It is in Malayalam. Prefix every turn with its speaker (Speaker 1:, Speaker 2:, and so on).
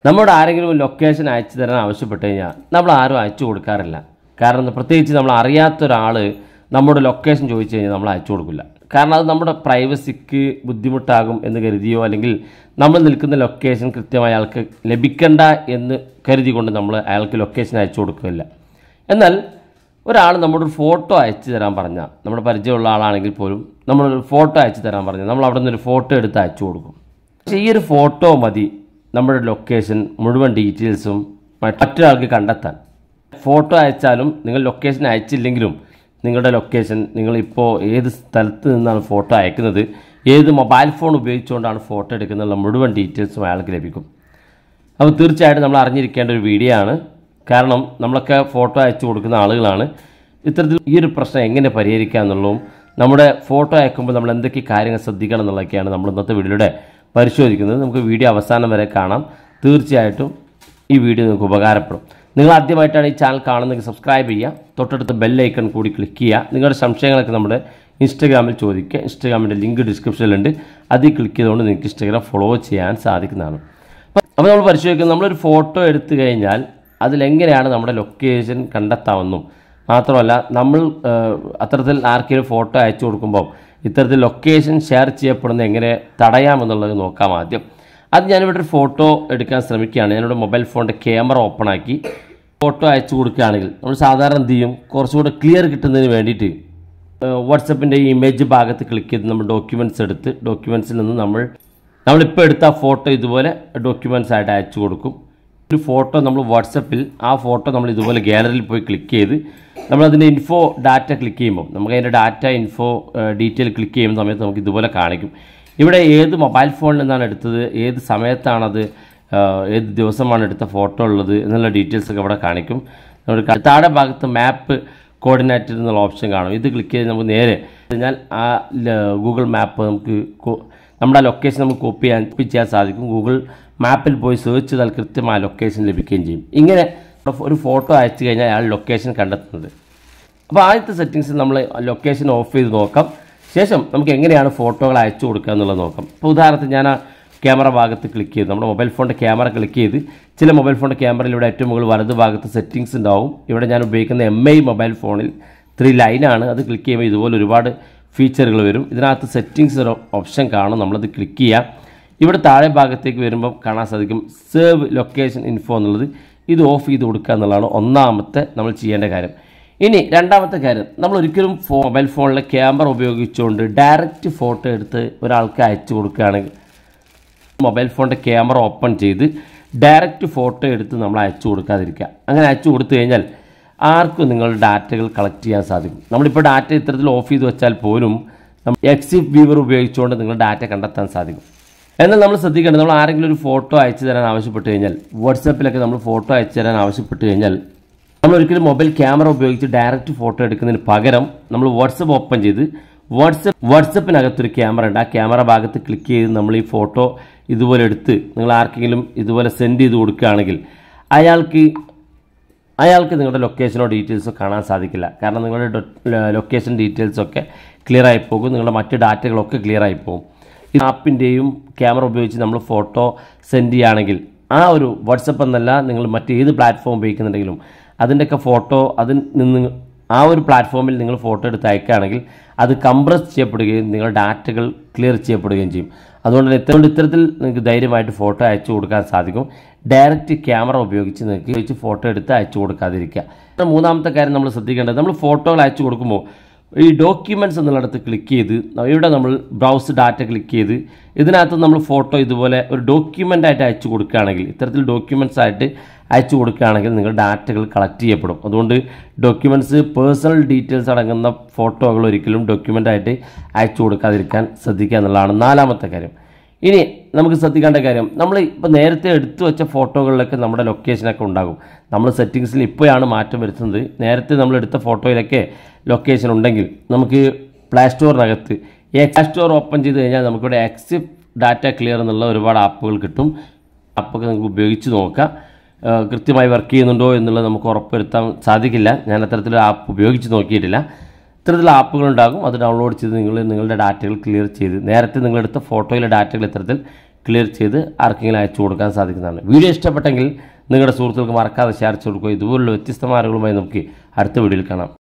Speaker 1: നമ്മുടെ ആരെങ്കിലും ലൊക്കേഷൻ അയച്ചു തരാൻ ആവശ്യപ്പെട്ട് കഴിഞ്ഞാൽ നമ്മൾ ആരും അയച്ചു കൊടുക്കാറില്ല കാരണം എന്താ, പ്രത്യേകിച്ച് നമ്മൾ അറിയാത്ത ഒരാൾ നമ്മുടെ ലൊക്കേഷൻ ചോദിച്ചു കഴിഞ്ഞാൽ നമ്മൾ അയച്ചു കൊടുക്കില്ല കാരണം അത് നമ്മുടെ പ്രൈവസിക്ക് ബുദ്ധിമുട്ടാകും എന്ന് കരുതിയോ അല്ലെങ്കിൽ നമ്മൾ നിൽക്കുന്ന ലൊക്കേഷൻ കൃത്യമായി അയാൾക്ക് ലഭിക്കണ്ട എന്ന് കരുതി കൊണ്ട് നമ്മൾ അയാൾക്ക് ലൊക്കേഷൻ അയച്ചു കൊടുക്കില്ല എന്നാൽ ഒരാൾ നമ്മുടെ ഒരു ഫോട്ടോ അയച്ചു തരാൻ പറഞ്ഞാൽ നമ്മുടെ പരിചയമുള്ള ആളാണെങ്കിൽ പോലും നമ്മളൊരു ഫോട്ടോ അയച്ചു തരാൻ പറഞ്ഞാൽ നമ്മൾ അവിടെ നിന്ന് ഒരു ഫോട്ടോ എടുത്ത് അയച്ചു കൊടുക്കും പക്ഷേ ഈ ഒരു ഫോട്ടോ മതി നമ്മുടെ ലൊക്കേഷൻ മുഴുവൻ ഡീറ്റെയിൽസും മറ്റൊരാൾക്ക് കണ്ടെത്താൻ ഫോട്ടോ അയച്ചാലും നിങ്ങൾ ലൊക്കേഷൻ അയച്ചില്ലെങ്കിലും നിങ്ങളുടെ ലൊക്കേഷൻ നിങ്ങളിപ്പോൾ ഏത് സ്ഥലത്ത് നിന്നാണ് ഫോട്ടോ അയക്കുന്നത് ഏത് മൊബൈൽ ഫോൺ ഉപയോഗിച്ചുകൊണ്ടാണ് ഫോട്ടോ എടുക്കുന്നതിനുള്ള മുഴുവൻ ഡീറ്റെയിൽസും അയാൾക്ക് ലഭിക്കും അപ്പോൾ തീർച്ചയായിട്ടും നമ്മൾ അറിഞ്ഞിരിക്കേണ്ട ഒരു വീഡിയോ ആണ് കാരണം നമ്മളൊക്കെ ഫോട്ടോ അയച്ചു കൊടുക്കുന്ന ആളുകളാണ് ഇത്തരത്തിൽ ഈ ഒരു പ്രശ്നം എങ്ങനെ പരിഹരിക്കുക എന്നുള്ളതും നമ്മുടെ ഫോട്ടോ അയക്കുമ്പോൾ നമ്മൾ എന്തൊക്കെ കാര്യങ്ങൾ ശ്രദ്ധിക്കണം എന്നുള്ളതൊക്കെയാണ് നമ്മൾ ഇന്നത്തെ വീഡിയോയുടെ പരിശോധിക്കുന്നത് നമുക്ക് വീഡിയോ അവസാനം വരെ കാണാം തീർച്ചയായിട്ടും ഈ വീഡിയോ നിങ്ങൾക്ക് ഉപകാരപ്പെടും നിങ്ങൾ ആദ്യമായിട്ടാണ് ഈ ചാനൽ കാണുന്നതെങ്കിൽ സബ്സ്ക്രൈബ് ചെയ്യുക തൊട്ടടുത്ത് ബെല്ലൈക്കൺ കൂടി ക്ലിക്ക് ചെയ്യുക നിങ്ങളുടെ സംശയങ്ങളൊക്കെ നമ്മുടെ ഇൻസ്റ്റാഗ്രാമിൽ ചോദിക്കുക ഇൻസ്റ്റാഗ്രാമിൻ്റെ ലിങ്ക് ഡിസ്ക്രിപ്ഷനിലുണ്ട് അതിൽ ക്ലിക്ക് ചെയ്തുകൊണ്ട് നിങ്ങൾക്ക് ഇൻസ്റ്റാഗ്രാം ഫോളോ ചെയ്യാൻ സാധിക്കുന്നതാണ് അപ്പോൾ നമ്മൾ പരിശോധിക്കുന്നത് നമ്മളൊരു ഫോട്ടോ എടുത്തു കഴിഞ്ഞാൽ അതിലെങ്ങനെയാണ് നമ്മുടെ ലൊക്കേഷൻ കണ്ടെത്താമെന്നും മാത്രമല്ല നമ്മൾ ആ, അത്തരത്തിൽ ആർക്കെങ്കിലും ഫോട്ടോ അയച്ചു കൊടുക്കുമ്പോൾ ഇത്തരത്തിൽ ലൊക്കേഷൻ ഷെയർ ചെയ്യപ്പെടുന്നത് എങ്ങനെ തടയാമെന്നുള്ളത് നോക്കാം ആദ്യം അത് ഞാനിവിടെ ഒരു ഫോട്ടോ എടുക്കാൻ ശ്രമിക്കുകയാണ് ഞാനിവിടെ മൊബൈൽ ഫോണിൻ്റെ ക്യാമറ ഓപ്പൺ ആക്കി ഫോട്ടോ അയച്ചു കൊടുക്കുകയാണെങ്കിൽ നമ്മൾ സാധാരണ എന്ത് ചെയ്യും കുറച്ചുകൂടെ ക്ലിയർ കിട്ടുന്നതിന് വേണ്ടിയിട്ട് വാട്സപ്പിൻ്റെ ഈ ഇമേജ് ഭാഗത്ത് ക്ലിക്ക് ചെയ്ത് നമ്മൾ ഡോക്യുമെൻറ്റ്സ് എടുത്ത് ഡോക്യുമെൻറ്റ്സിൽ നിന്ന് നമ്മൾ നമ്മളിപ്പോൾ എടുത്ത ആ ഫോട്ടോ ഇതുപോലെ ഡോക്യുമെൻറ്റ്സ് ആയിട്ട് അയച്ചു കൊടുക്കും ഒരു ഫോട്ടോ നമ്മൾ വാട്സപ്പിൽ ആ ഫോട്ടോ നമ്മൾ ഇതുപോലെ ഗാലറിയിൽ പോയി ക്ലിക്ക് ചെയ്ത് നമ്മളതിൻ്റെ ഇൻഫോ ഡാറ്റ ക്ലിക്ക് ചെയ്യുമ്പോൾ നമുക്ക് അതിൻ്റെ ഡാറ്റ ഇൻഫോ ഡീറ്റെയിൽ ക്ലിക്ക് ചെയ്യുന്ന സമയത്ത് നമുക്ക് ഇതുപോലെ കാണിക്കും ഇവിടെ ഏത് മൊബൈൽ ഫോണിൽ നിന്നാണ് എടുത്തത് ഏത് സമയത്താണത് ആ, ഏത് ദിവസമാണ് എടുത്ത ഫോട്ടോ ഉള്ളത് എന്നുള്ള ഡീറ്റെയിൽസ് ഒക്കെ ഇവിടെ കാണിക്കും നമ്മൾ ക- താഴെ ഭാഗത്ത് മാപ്പ് കോർഡിനേറ്റർ എന്നുള്ള ഓപ്ഷൻ കാണും ഇത് ക്ലിക്ക് ചെയ്ത് നമുക്ക് നേരെ കഴിഞ്ഞാൽ ആ ഗൂഗിൾ മാപ്പ് നമുക്ക് കൊ- നമ്മുടെ ലൊക്കേഷൻ നമുക്ക് കോപ്പി ചെയ്യാൻ കോപ്പി ചെയ്യാൻ സാധിക്കും ഗൂഗിൾ മാപ്പിൽ പോയി സെർച്ച് ചെയ്താൽ കൃത്യമായ ലൊക്കേഷൻ ലഭിക്കുകയും ചെയ്യും ഇങ്ങനെ ഒരു ഫോട്ടോ അയച്ചു കഴിഞ്ഞാൽ അയാൾ ലൊക്കേഷൻ കണ്ടെത്തുന്നത് അപ്പോൾ ആദ്യത്തെ സെറ്റിങ്സിൽ നമ്മൾ ലൊക്കേഷൻ ഓഫ് ചെയ്ത് നോക്കാം ശേഷം നമുക്ക് എങ്ങനെയാണ് ഫോട്ടോകൾ അയച്ചു കൊടുക്കുക എന്നുള്ളത് നോക്കാം ഇപ്പോൾ ഉദാഹരണത്തിന് ഞാൻ ആ ക്യാമറ ഭാഗത്ത് ക്ലിക്ക് ചെയ്ത് നമ്മുടെ മൊബൈൽ ഫോണിൻ്റെ ക്യാമറ ക്ലിക്ക് ചെയ്ത് ചില മൊബൈൽ ഫോണിൻ്റെ ക്യാമറയിൽ ഇവിടെ ഏറ്റവും മുകളിൽ വലത് ഭാഗത്ത് സെറ്റിങ്സ് ഉണ്ടാവും ഇവിടെ ഞാൻ ഉപയോഗിക്കുന്ന എം ഐ മൊബൈൽ ഫോണിൽ ത്രീ ലൈനാണ് അത് ക്ലിക്ക് ചെയ്യുമ്പോൾ ഇതുപോലെ ഒരുപാട് ഫീച്ചറുകൾ വരും ഇതിനകത്ത് സെറ്റിങ്സ് ഒരു ഓപ്ഷൻ കാണും നമ്മളത് ക്ലിക്ക് ചെയ്യുക ഇവിടെ താഴെ ഭാഗത്തേക്ക് വരുമ്പോൾ കാണാൻ സാധിക്കും സേവ് ലൊക്കേഷൻ ഇൻഫോ എന്നുള്ളത് ഇത് ഓഫ് ചെയ്ത് കൊടുക്കുക എന്നുള്ളതാണ് ഒന്നാമത്തെ നമ്മൾ ചെയ്യേണ്ട കാര്യം ഇനി രണ്ടാമത്തെ കാര്യം നമ്മൾ ഒരിക്കലും ഫോ മൊബൈൽ ഫോണിലെ ക്യാമറ ഉപയോഗിച്ചുകൊണ്ട് ഡയറക്റ്റ് ഫോട്ടോ എടുത്ത് ഒരാൾക്ക് അയച്ചു കൊടുക്കുകയാണെങ്കിൽ മൊബൈൽ ഫോണിൻ്റെ ക്യാമറ ഓപ്പൺ ചെയ്ത് ഡയറക്റ്റ് ഫോട്ടോ എടുത്ത് നമ്മൾ അയച്ചു കൊടുക്കാതിരിക്കുക അങ്ങനെ അയച്ചു കൊടുത്തു കഴിഞ്ഞാൽ ആർക്കും നിങ്ങളുടെ ഡാറ്റകൾ കളക്ട് ചെയ്യാൻ സാധിക്കും നമ്മളിപ്പോൾ ഡാറ്റ ഇത്തരത്തിൽ ഓഫ് ചെയ്ത് വെച്ചാൽ പോലും നമ്മൾ എക്സിഫ് വ്യൂവർ ഉപയോഗിച്ചുകൊണ്ട് നിങ്ങളുടെ ഡാറ്റ കണ്ടെത്താൻ സാധിക്കും എന്നാൽ നമ്മൾ ശ്രദ്ധിക്കേണ്ടത് നമ്മൾ ആരെങ്കിലും ഒരു ഫോട്ടോ അയച്ചു തരാൻ ആവശ്യപ്പെട്ട് കഴിഞ്ഞാൽ വാട്സാപ്പിലൊക്കെ നമ്മൾ ഫോട്ടോ അയച്ചു തരാൻ ആവശ്യപ്പെട്ട് കഴിഞ്ഞാൽ നമ്മൾ ഒരിക്കലും മൊബൈൽ ക്യാമറ ഉപയോഗിച്ച് ഡയറക്റ്റ് ഫോട്ടോ എടുക്കുന്നതിന് പകരം നമ്മൾ വാട്സപ്പ് ഓപ്പൺ ചെയ്ത് വാട്സപ്പ് വാട്സപ്പിനകത്തൊരു ക്യാമറ ഉണ്ട് ആ ക്യാമറ ഭാഗത്ത് ക്ലിക്ക് ചെയ്ത് നമ്മൾ ഈ ഫോട്ടോ ഇതുപോലെ എടുത്ത് നിങ്ങൾ ആർക്കെങ്കിലും ഇതുപോലെ സെൻഡ് ചെയ്ത് കൊടുക്കുകയാണെങ്കിൽ അയാൾക്ക് അയാൾക്ക് നിങ്ങളുടെ ലൊക്കേഷനോ ഡീറ്റെയിൽസോ കാണാൻ സാധിക്കില്ല കാരണം നിങ്ങളുടെ ഡൊ- ലൊക്കേഷൻ ഡീറ്റെയിൽസ് ഒക്കെ ക്ലിയർ ആയി പോകും നിങ്ങളുടെ മറ്റ് ഡാറ്റകളൊക്കെ ക്ലിയർ ആയി പോകും ഈ ആപ്പിൻ്റെയും ക്യാമറ ഉപയോഗിച്ച് നമ്മൾ ഫോട്ടോ സെൻഡ് ചെയ്യുകയാണെങ്കിൽ ആ ഒരു വാട്സപ്പ് എന്നല്ല നിങ്ങൾ മറ്റേത് പ്ലാറ്റ്ഫോം ഉപയോഗിക്കുന്നുണ്ടെങ്കിലും അതിൻ്റെയൊക്കെ ഫോട്ടോ അതിൽ നിന്ന് ആ ഒരു പ്ലാറ്റ്ഫോമിൽ നിങ്ങൾ ഫോട്ടോ എടുത്ത് അയക്കുകയാണെങ്കിൽ അത് കംപ്രസ് ചെയ്യപ്പെടുകയും നിങ്ങളുടെ ഡാറ്റകൾ ക്ലിയർ ചെയ്യപ്പെടുകയും ചെയ്യും അതുകൊണ്ട് തന്നെ ഇത്തരം ഇത്തരത്തിൽ നിങ്ങൾക്ക് ധൈര്യമായിട്ട് ഫോട്ടോ അയച്ചു കൊടുക്കാൻ സാധിക്കും ഡയറക്റ്റ് ക്യാമറ ഉപയോഗിച്ച് നിങ്ങൾക്ക് ഉപയോഗിച്ച് ഫോട്ടോ എടുത്ത് അയച്ചു കൊടുക്കാതിരിക്കുക പിന്നെ മൂന്നാമത്തെ കാര്യം നമ്മൾ ശ്രദ്ധിക്കേണ്ടത് നമ്മൾ ഫോട്ടോകൾ അയച്ചു കൊടുക്കുമ്പോൾ ഈ ഡോക്യുമെൻറ്റ്സ് എന്നുള്ളിടത്ത് ക്ലിക്ക് ചെയ്ത് ഇവിടെ നമ്മൾ ബ്രൗസ് ഡാറ്റ ക്ലിക്ക് ചെയ്ത് ഇതിനകത്ത് നമ്മൾ ഫോട്ടോ ഇതുപോലെ ഒരു ഡോക്യുമെൻ്റ് ആയിട്ട് അയച്ചു കൊടുക്കുകയാണെങ്കിൽ ഇത്തരത്തിൽ ഡോക്യുമെൻറ്റ്സ് ആയിട്ട് അയച്ചു കൊടുക്കുകയാണെങ്കിൽ നിങ്ങൾ ഡാറ്റകൾ കളക്ട് ചെയ്യപ്പെടും അതുകൊണ്ട് ഡോക്യുമെൻറ്റ്സ് പേഴ്സണൽ ഡീറ്റെയിൽസ് അടങ്ങുന്ന ഫോട്ടോകൾ ഒരിക്കലും ഡോക്യുമെൻ്റ് ആയിട്ട് അയച്ചു കൊടുക്കാതിരിക്കാൻ ശ്രദ്ധിക്കുക എന്നുള്ളതാണ് നാലാമത്തെ കാര്യം ഇനി നമുക്ക് ശ്രദ്ധിക്കേണ്ട കാര്യം നമ്മൾ ഇപ്പോൾ നേരത്തെ എടുത്തു വെച്ച ഫോട്ടോകളിലൊക്കെ നമ്മുടെ ലൊക്കേഷനൊക്കെ ഉണ്ടാകും നമ്മൾ സെറ്റിങ്സിൽ ഇപ്പോഴാണ് മാറ്റം വരുത്തുന്നത് നേരത്തെ നമ്മൾ എടുത്ത ഫോട്ടോയിലൊക്കെ ലൊക്കേഷൻ ഉണ്ടെങ്കിൽ നമുക്ക് പ്ലേ സ്റ്റോറിനകത്ത് ഈ പ്ലേ സ്റ്റോർ ഓപ്പൺ ചെയ്ത് കഴിഞ്ഞാൽ നമുക്കിവിടെ എക്സിഫ് ഡാറ്റ ക്ലിയർ എന്നുള്ള ഒരുപാട് ആപ്പുകൾ കിട്ടും ആപ്പൊക്കെ നമുക്ക് ഉപയോഗിച്ച് നോക്കാം ആ, കൃത്യമായി വർക്ക് ചെയ്യുന്നുണ്ടോ എന്നുള്ളത് നമുക്ക് ഉറപ്പുവരുത്താൻ സാധിക്കില്ല ഞാൻ അത്തരത്തിലൊരു ആപ്പ് ഉപയോഗിച്ച് നോക്കിയിട്ടില്ല ഇത്തരത്തിലുള്ള ആപ്പുകൾ ഉണ്ടാകും അത് ഡൗൺലോഡ് ചെയ്ത് നിങ്ങൾ നിങ്ങളുടെ ഡാറ്റകൾ ക്ലിയർ ചെയ്ത് നേരത്തെ നിങ്ങളെടുത്ത ഫോട്ടോയിലെ ഡാറ്റകൾ ഇത്തരത്തിൽ ക്ലിയർ ചെയ്ത് ആർക്കെങ്കിലും അയച്ചു കൊടുക്കാൻ സാധിക്കുന്നതാണ് വീഡിയോ ഇഷ്ടപ്പെട്ടെങ്കിൽ നിങ്ങളുടെ സുഹൃത്തുക്കൾക്ക് മറക്കാതെ ഷെയർ ചെയ്ത് കൊടുക്കുക ഇതുപോലുള്ള വ്യത്യസ്തമായ അറിവുകളുമായി നമുക്ക് അടുത്ത വീഡിയോയിൽ കാണാം